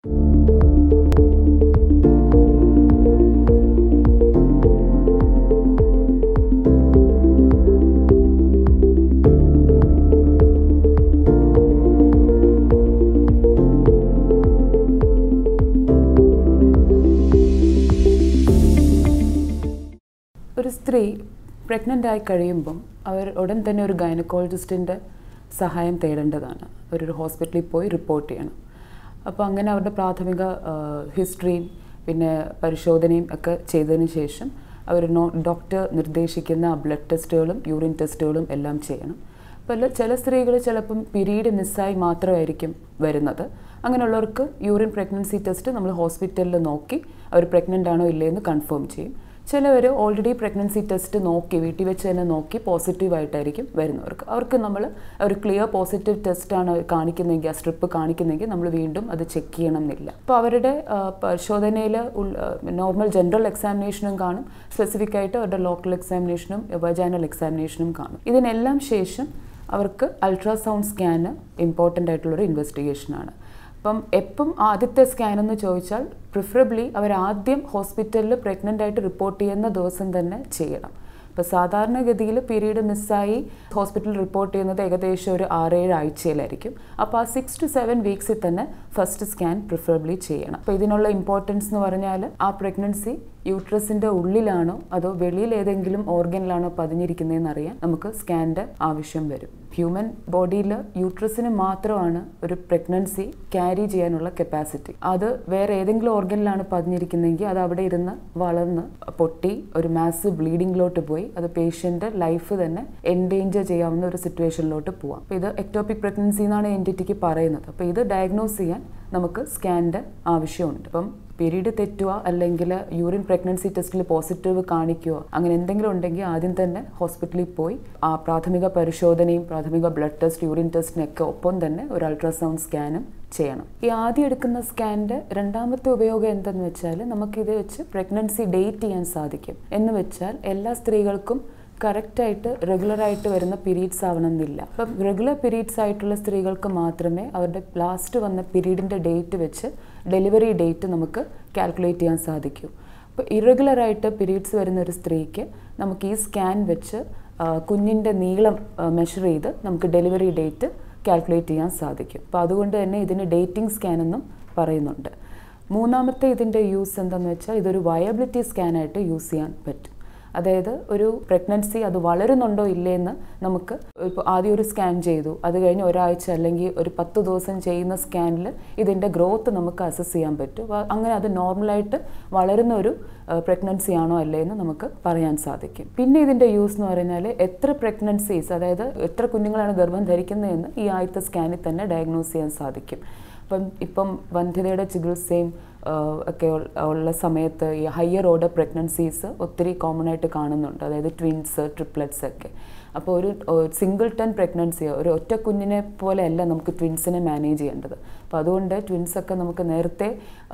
ഒരു സ്ത്രീ പ്രഗ്നൻ്റ് ആയി കഴിയുമ്പം അവർ ഉടൻ തന്നെ ഒരു ഗൈനക്കോളജിസ്റ്റിൻ്റെ സഹായം തേടേണ്ടതാണ് അവരൊരു ഹോസ്പിറ്റലിൽ പോയി റിപ്പോർട്ട് ചെയ്യണം അപ്പോൾ അങ്ങനെ അവരുടെ പ്രാഥമിക ഹിസ്റ്ററിയും പിന്നെ പരിശോധനയും ഒക്കെ ചെയ്തതിന് ശേഷം അവർ നോ ഡോക്ടർ നിർദ്ദേശിക്കുന്ന ബ്ലഡ് ടെസ്റ്റുകളും യൂറിൻ ടെസ്റ്റുകളും എല്ലാം ചെയ്യണം അപ്പോൾ ചില സ്ത്രീകൾ ചിലപ്പം പിരീഡ് മിസ്സായി മാത്രമായിരിക്കും വരുന്നത് അങ്ങനെയുള്ളവർക്ക് യൂറിൻ പ്രഗ്നൻസി ടെസ്റ്റ് നമ്മൾ ഹോസ്പിറ്റലിൽ നോക്കി അവർ പ്രഗ്നൻ്റ് ആണോ ഇല്ലേ എന്ന് കൺഫേം ചെയ്യും ചിലവർ ഓൾറെഡി പ്രഗ്നൻസി ടെസ്റ്റ് നോക്കി വീട്ടിൽ വെച്ച് തന്നെ നോക്കി പോസിറ്റീവ് ആയിട്ടായിരിക്കും വരുന്നവർക്ക് അവർക്ക് നമ്മൾ ഒരു ക്ലിയർ പോസിറ്റീവ് ടെസ്റ്റാണ് കാണിക്കുന്നതെങ്കിൽ ആ സ്ട്രിപ്പ് കാണിക്കുന്നതെങ്കിൽ നമ്മൾ വീണ്ടും അത് ചെക്ക് ചെയ്യണം എന്നില്ല അപ്പോൾ അവരുടെ ആ, പരിശോധനയിൽ നോർമൽ ജനറൽ എക്സാമിനേഷനും കാണും സ്പെസിഫിക് ആയിട്ട് അവരുടെ ലോക്കൽ എക്സാമിനേഷനും വജാനൽ എക്സാമിനേഷനും കാണും ഇതിനെല്ലാം ശേഷം അവർക്ക് അൾട്രാസൗണ്ട് സ്കാന് ഇമ്പോർട്ടൻ്റ് ആയിട്ടുള്ളൊരു ഇൻവെസ്റ്റിഗേഷനാണ് അപ്പം എപ്പം ആദ്യത്തെ സ്കാൻ എന്ന് ചോദിച്ചാൽ പ്രിഫറബിളി അവർ ആദ്യം ഹോസ്പിറ്റലിൽ പ്രഗ്നൻ്റ് ആയിട്ട് റിപ്പോർട്ട് ചെയ്യുന്ന ദിവസം തന്നെ ചെയ്യണം ഇപ്പോൾ സാധാരണഗതിയിൽ പീരീഡ് മിസ്സായി ഹോസ്പിറ്റലിൽ റിപ്പോർട്ട് ചെയ്യുന്നത് ഏകദേശം ഒരു ആറേഴ് ആഴ്ചയിലായിരിക്കും അപ്പോൾ ആ സിക്സ് ടു സെവൻ വീക്സിൽ തന്നെ ഫസ്റ്റ് സ്കാൻ പ്രിഫറബിളി ചെയ്യണം അപ്പോൾ ഇതിനുള്ള ഇമ്പോർട്ടൻസ് എന്ന് പറഞ്ഞാൽ ആ പ്രഗ്നൻസി യൂട്രസിൻ്റെ ഉള്ളിലാണോ അതോ വെളിയിൽ ഏതെങ്കിലും ഓർഗനിലാണോ പതിഞ്ഞിരിക്കുന്നതെന്ന് അറിയാൻ നമുക്ക് സ്കാൻ്റെ ആവശ്യം വരും ഹ്യൂമൻ ബോഡിയിൽ യൂട്രസിന് മാത്രമാണ് ഒരു പ്രഗ്നൻസി ക്യാരി ചെയ്യാനുള്ള കപ്പാസിറ്റി അത് വേറെ ഏതെങ്കിലും ഓർഗനിലാണ് പതിഞ്ഞിരിക്കുന്നതെങ്കിൽ അത് അവിടെ ഇരുന്ന് വളർന്ന് പൊട്ടി ഒരു മാസ് ബ്ലീഡിങ്ങിലോട്ട് പോയി അത് പേഷ്യൻ്റെ ലൈഫ് തന്നെ എൻഡേഞ്ചർ ചെയ്യാവുന്ന ഒരു സിറ്റുവേഷനിലോട്ട് പോവാം അപ്പോൾ ഇത് എക്ടോപിക് പ്രഗ്നൻസി എന്നാണ് എൻറ്റിറ്റിക്ക് പറയുന്നത് അപ്പോൾ ഇത് ഡയഗ്നോസ് ചെയ്യാൻ നമുക്ക് സ്കാനിൻ്റെ ആവശ്യമുണ്ട് അപ്പം പീരീഡ് തെറ്റുക അല്ലെങ്കിൽ യൂറിൻ പ്രഗ്നൻസി ടെസ്റ്റിൽ പോസിറ്റീവ് കാണിക്കുകയോ അങ്ങനെ എന്തെങ്കിലും ഉണ്ടെങ്കിൽ ആദ്യം തന്നെ ഹോസ്പിറ്റലിൽ പോയി ആ പ്രാഥമിക പരിശോധനയും പ്രാഥമിക ബ്ലഡ് ടെസ്റ്റ് യൂറിൻ ടെസ്റ്റിനൊക്കെ ഒപ്പം തന്നെ ഒരു അൾട്രാസൗണ്ട് സ്കാനും ചെയ്യണം ഈ ആദ്യം എടുക്കുന്ന സ്കാനിൻ്റെ രണ്ടാമത്തെ ഉപയോഗം എന്തെന്ന് വെച്ചാൽ നമുക്കിത് വെച്ച് പ്രഗ്നൻസി ഡേറ്റ് ചെയ്യാൻ സാധിക്കും എന്ന് വെച്ചാൽ എല്ലാ സ്ത്രീകൾക്കും കറക്റ്റായിട്ട് റെഗുലറായിട്ട് വരുന്ന പീരീഡ്സ് ആവണമെന്നില്ല അപ്പം റെഗുലർ പീരീഡ്സ് ആയിട്ടുള്ള സ്ത്രീകൾക്ക് മാത്രമേ അവരുടെ ലാസ്റ്റ് വന്ന പീരീഡിൻ്റെ ഡേറ്റ് വെച്ച് ഡെലിവറി ഡേറ്റ് നമുക്ക് കാൽക്കുലേറ്റ് ചെയ്യാൻ സാധിക്കൂ അപ്പോൾ ഇറഗുലറായിട്ട് പീരീഡ്സ് വരുന്ന ഒരു സ്ത്രീക്ക് നമുക്ക് ഈ സ്കാൻ വെച്ച് ആ, കുഞ്ഞിൻ്റെ നീളം മെഷർ ചെയ്ത് നമുക്ക് ഡെലിവറി ഡേറ്റ് കാൽക്കുലേറ്റ് ചെയ്യാൻ സാധിക്കും അപ്പോൾ അതുകൊണ്ട് തന്നെ ഇതിന് ഡേറ്റിംഗ് സ്കാൻ എന്നും പറയുന്നുണ്ട് മൂന്നാമത്തെ ഇതിൻ്റെ യൂസ് എന്താണെന്ന് വെച്ചാൽ ഇതൊരു വയബിലിറ്റി സ്കാനായിട്ട് യൂസ് ചെയ്യാൻ പറ്റും അതായത് ഒരു പ്രഗ്നൻസി അത് വളരുന്നുണ്ടോ ഇല്ലേന്ന് നമുക്ക് ഇപ്പോൾ ആദ്യം ഒരു സ്കാൻ ചെയ്തു അത് കഴിഞ്ഞ് ഒരാഴ്ച അല്ലെങ്കിൽ ഒരു പത്ത് ദിവസം ചെയ്യുന്ന സ്കാനിൽ ഇതിൻ്റെ ഗ്രോത്ത് നമുക്ക് അസസ് ചെയ്യാൻ പറ്റും അപ്പോൾ അങ്ങനെ അത് നോർമലായിട്ട് വളരുന്ന ഒരു പ്രഗ്നൻസി ആണോ അല്ലേ എന്ന് നമുക്ക് പറയാൻ സാധിക്കും പിന്നെ ഇതിൻ്റെ യൂസ് എന്ന് പറഞ്ഞാൽ എത്ര പ്രഗ്നൻസീസ് അതായത് എത്ര കുഞ്ഞുങ്ങളാണ് ഗർഭം ധരിക്കുന്നതെന്ന് ഈ ആദ്യത്തെ സ്കാനിൽ തന്നെ ഡയഗ്നോസ് ചെയ്യാൻ സാധിക്കും അപ്പം ഇപ്പം വന്ധ്യതയുടെ ചികിത്സയും ആഹ് ഒക്കെ ഉൾ- ഉള്ള സമയത്ത് ഈ ഹയർ ഓർഡർ പ്രഗ്നൻസീസ് ഒത്തിരി കോമൺ ആയിട്ട് കാണുന്നുണ്ട് അതായത് ട്വിൻസ് ട്രിപ്ലറ്റ്സ് ഒക്കെ അപ്പോൾ ഒരു സിംഗിൾ ടൺ പ്രഗ്നൻസി ഒരു ഒറ്റ കുഞ്ഞിനെ പോലെയല്ല നമുക്ക് ട്വിൻസിനെ മാനേജ് ചെയ്യേണ്ടത് അപ്പോൾ അതുകൊണ്ട് ട്വിൻസ് ഒക്കെ നമുക്ക് നേരത്തെ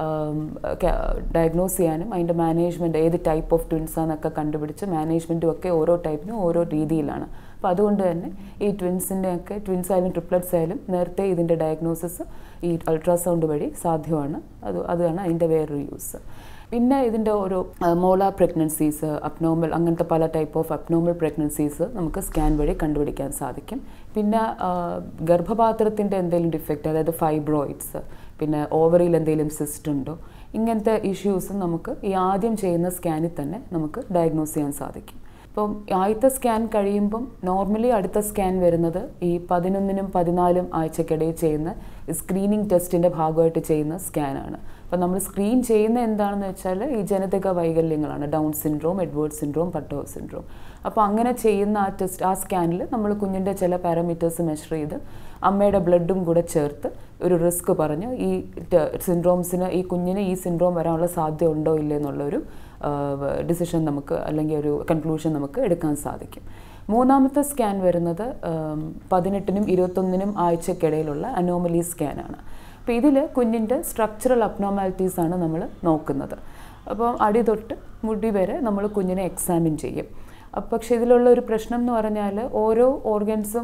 ഡയഗ്നോസ് ചെയ്യാനും അതിൻ്റെ മാനേജ്മെൻറ്റ് ഏത് ടൈപ്പ് ഓഫ് ട്വിൻസ് ആണെന്നൊക്കെ കണ്ടുപിടിച്ച് മാനേജ്മെൻറ്റും ഒക്കെ ഓരോ ടൈപ്പിനും ഓരോ രീതിയിലാണ് അപ്പോൾ അതുകൊണ്ട് തന്നെ ഈ ട്വിൻസിൻ്റെ ഒക്കെ ട്വിൻസ് ആയാലും ട്രിപ്ലറ്റ്സ് ആയാലും നേരത്തെ ഇതിൻ്റെ ഡയഗ്നോസിസ് ഈ അൾട്രാസൗണ്ട് വഴി സാധ്യമാണ് അത് അതാണ് അതിൻ്റെ വേറൊരു യൂസ് പിന്നെ ഇതിൻ്റെ ഓരോ മോളാർ പ്രഗ്നൻസീസ് അപ്നോമൽ അങ്ങനത്തെ പല ടൈപ്പ് ഓഫ് അപ്നോമൽ പ്രഗ്നൻസീസ് നമുക്ക് സ്കാൻ വഴി കണ്ടുപിടിക്കാൻ സാധിക്കും പിന്നെ ആ, ഗർഭപാത്രത്തിൻ്റെ എന്തെങ്കിലും ഡിഫക്റ്റ് അതായത് ഫൈബ്രോയിഡ്സ് പിന്നെ ഓവറിയിൽ എന്തെങ്കിലും സിസ്റ്റ് ഉണ്ടോ ഇങ്ങനത്തെ ഇഷ്യൂസ് നമുക്ക് ഈ ആദ്യം ചെയ്യുന്ന സ്കാനിൽ തന്നെ നമുക്ക് ഡയഗ്നോസ് ചെയ്യാൻ സാധിക്കും ഇപ്പം ആദ്യത്തെ സ്കാൻ കഴിയുമ്പം നോർമലി അടുത്ത സ്കാൻ വരുന്നത് ഈ പതിനൊന്നിനും പതിനാലും ആഴ്ചക്കിടയിൽ ചെയ്യുന്ന സ്ക്രീനിങ് ടെസ്റ്റിൻ്റെ ഭാഗമായിട്ട് ചെയ്യുന്ന സ്കാനാണ് അപ്പം നമ്മൾ സ്ക്രീൻ ചെയ്യുന്ന എന്താണെന്ന് വെച്ചാൽ ഈ ജനിതക വൈകല്യങ്ങളാണ് Down syndrome Edward syndrome Patau syndrome അപ്പോൾ അങ്ങനെ ചെയ്യുന്ന ആ ടെസ്റ്റ് ആ സ്കാനിൽ നമ്മൾ കുഞ്ഞിൻ്റെ ചില പാരാമീറ്റേഴ്സ് മെഷർ ചെയ്ത് അമ്മയുടെ ബ്ലഡും കൂടെ ചേർത്ത് ഒരു റിസ്ക് പറഞ്ഞ് ഈ സിൻഡ്രോംസിന് ഈ കുഞ്ഞിന് ഈ സിൻഡ്രോം വരാനുള്ള സാധ്യത ഉണ്ടോ ഇല്ലേ എന്നുള്ളൊരു ഡിസിഷൻ നമുക്ക് അല്ലെങ്കിൽ ഒരു കൺക്ലൂഷൻ നമുക്ക് എടുക്കാൻ സാധിക്കും മൂന്നാമത്തെ സ്കാൻ വരുന്നത് ഉം, പതിനെട്ടിനും ഇരുപത്തൊന്നിനും ആഴ്ചക്കിടയിലുള്ള അനോമലി സ്കാനാണ് അപ്പോൾ ഇതിൽ കുഞ്ഞിൻ്റെ സ്ട്രക്ചറൽ അബ്നോമാലിറ്റീസ് ആണ് നമ്മൾ നോക്കുന്നത് അപ്പോൾ അടി തൊട്ട് മുടി വരെ നമ്മൾ കുഞ്ഞിനെ എക്സാമിൻ ചെയ്യും അപ്പോൾ പക്ഷേ ഇതിലുള്ള ഒരു പ്രശ്നം എന്ന് പറഞ്ഞാൽ ഓരോ ഓർഗൻസും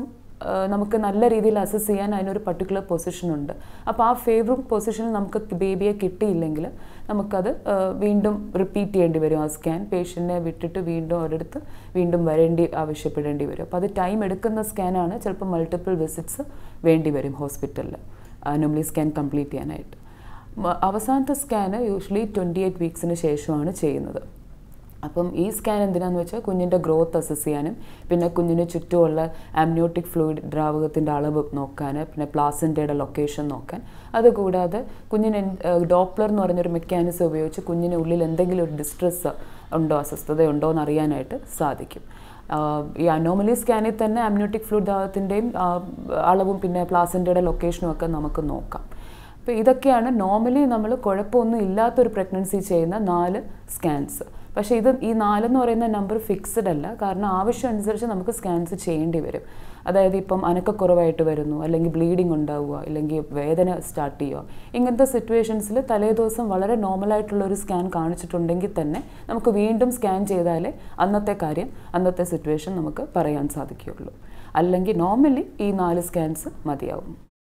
നമുക്ക് നല്ല രീതിയിൽ അസസ് ചെയ്യാൻ അതിനൊരു പർട്ടിക്കുലർ പൊസിഷൻ ഉണ്ട് അപ്പോൾ ആ ഫേവറബിൾ പൊസിഷനിൽ നമുക്ക് ബേബിയെ കിട്ടിയില്ലെങ്കിൽ നമുക്കത് ആ, വീണ്ടും റിപ്പീറ്റ് ചെയ്യേണ്ടി വരും ആ സ്കാൻ പേഷ്യൻറ്റിനെ വിട്ടിട്ട് വീണ്ടും ഒരിടത്ത് വീണ്ടും വരേണ്ടി ആവശ്യപ്പെടേണ്ടി വരും അപ്പോൾ അത് ടൈം എടുക്കുന്ന സ്കാനാണ് ചിലപ്പോൾ മൾട്ടിപ്പിൾ വിസിറ്റ്സ് വേണ്ടി വരും ഹോസ്പിറ്റലിൽ അനോമലി സ്കാൻ കംപ്ലീറ്റ് ചെയ്യാനായിട്ട് മ- അവസാനത്തെ സ്കാന് യൂഷ്വലി ട്വൻറ്റി എയ്റ്റ് വീക്സിന് ശേഷമാണ് ചെയ്യുന്നത് അപ്പം ഈ സ്കാൻ എന്തിനാന്ന് വെച്ചാൽ കുഞ്ഞിൻ്റെ ഗ്രോത്ത് അസസ് ചെയ്യാനും പിന്നെ കുഞ്ഞിന് ചുറ്റുമുള്ള ആംനിയോട്ടിക് ഫ്ലൂയിഡ് ദ്രാവകത്തിൻ്റെ അളവ് നോക്കാൻ പിന്നെ പ്ലാസിൻ്റെയുടെ ലൊക്കേഷൻ നോക്കാൻ അതുകൂടാതെ കുഞ്ഞിന് ഡോപ്ലർ എന്ന് പറഞ്ഞൊരു മെക്കാനിസം ഉപയോഗിച്ച് കുഞ്ഞിന് ഉള്ളിൽ എന്തെങ്കിലും ഒരു ഡിസ്ട്രെസ് ഉണ്ടോ അസ്വസ്ഥതയുണ്ടോ എന്ന് അറിയാനായിട്ട് സാധിക്കും ആഹ് ഈ അനോമലി സ്കാനിൽ തന്നെ ആംനിയോട്ടിക് ഫ്ലൂയിഡ് ദ്രാവകത്തിൻ്റെയും അളവും പിന്നെ പ്ലാസിൻ്റെയുടെ ലൊക്കേഷനും ഒക്കെ നമുക്ക് നോക്കാം അപ്പോൾ ഇതൊക്കെയാണ് നോർമലി നമ്മൾ കുഴപ്പമൊന്നും ഇല്ലാത്തൊരു പ്രഗ്നൻസി ചെയ്യുന്ന നാല് സ്കാൻസ് പക്ഷേ ഇത് ഈ നാലെന്ന് പറയുന്ന നമ്പർ ഫിക്സ്ഡ് അല്ല കാരണം ആവശ്യം അനുസരിച്ച് നമുക്ക് സ്കാൻസ് ചെയ്യേണ്ടി വരും അതായത് ഇപ്പം അനക്കക്കുറവായിട്ട് വരുന്നു അല്ലെങ്കിൽ ബ്ലീഡിങ് ഉണ്ടാവുക അല്ലെങ്കിൽ വേദന സ്റ്റാർട്ട് ചെയ്യുക ഇങ്ങനത്തെ സിറ്റുവേഷൻസിൽ തലേദിവസം വളരെ നോർമലായിട്ടുള്ള ഒരു സ്കാൻ കാണിച്ചിട്ടുണ്ടെങ്കിൽ തന്നെ നമുക്ക് വീണ്ടും സ്കാൻ ചെയ്താലേ അന്നത്തെ കാര്യം അന്നത്തെ സിറ്റുവേഷൻ നമുക്ക് പറയാൻ സാധിക്കുകയുള്ളൂ അല്ലെങ്കിൽ നോർമലി ഈ നാല് സ്കാൻസ് മതിയാവും